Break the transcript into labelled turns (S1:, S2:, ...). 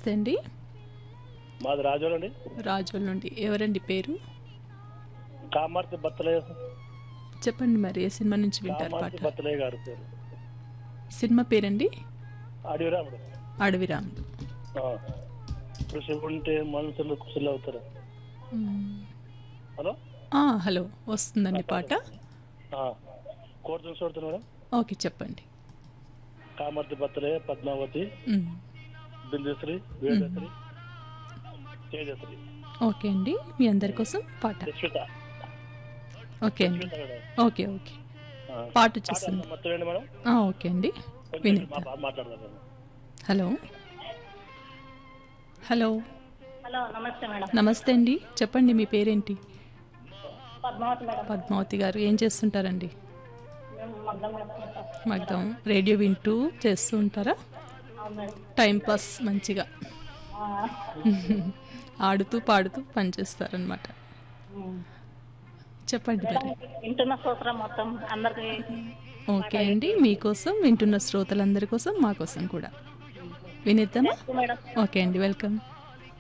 S1: నమస్తే అండి
S2: మాది రాజోలండి
S1: రాజోల్ నుండి ఎవరండి పేరు
S2: కామార్తి బత్తలయ్య
S1: చెప్పండి మరి ఏ సినిమా నుంచి వింటారు
S2: కామార్తి
S1: పాట
S2: బత్తలయ్య గారు పేరు
S1: సినిమా పేరండి
S2: అడవిరాముడు
S1: అడవిరాముడు
S2: ఆ. కృషి ఉంటే మనుషులు కుశలు అవుతారు
S1: మ్మ్.
S2: హలో
S1: ఆ, హలో వస్తుందండి పాట
S2: కోరుతున్న చూడుతున్నా మేడం
S1: ఓకే చెప్పండి
S2: కామార్తి బత్తలయ్య పద్మావతి
S1: మ్మ్.
S2: బిందుశ్రీ వేదశ్రీ తేజశ్రీ
S1: ఓకే అండి మీ అందరి కోసం పాట
S2: యశ్విత
S1: ఓకే అండి
S2: యశ్విత మేడం
S1: ఓకే ఓకే
S2: ఆ.
S1: పాట వచ్చేస్తుంది
S2: మొత్తం ఏంటి మేడం
S1: ఆ, ఓకే అండి
S2: కొంచెం
S1: వినిద్దాం
S2: మా- మాట్లాడదాం మేడం
S1: హలో హలో
S3: హలో నమస్తే మేడం
S1: నమస్తే అండి చెప్పండి మీ పేరేంటి
S3: పద్మావతి మేడం
S1: పద్మావతి గారు ఏం చేస్తుంటారండి
S3: మేము మగ్గం వేసుకుంటాం
S1: మగ్ధం రేడియో వింటూ చేస్తూ ఉంటారా
S3: అవును మేడం
S1: టైం పాస్ మంచిగా
S3: ఆ,
S1: ఆడుతూ పాడుతూ పనిచేస్తారనమాట
S3: ఉమ్.
S1: చెప్పండి మరి
S3: వింటున్న సూత్రం మొత్తం అందరికి
S1: ఓకే అండి మీకోసం వింటున్న శ్రోతలందరి కోసం మా కోసం కూడా వినిద్దామా
S3: మేడం
S1: ఓకే అండి వెల్కమ్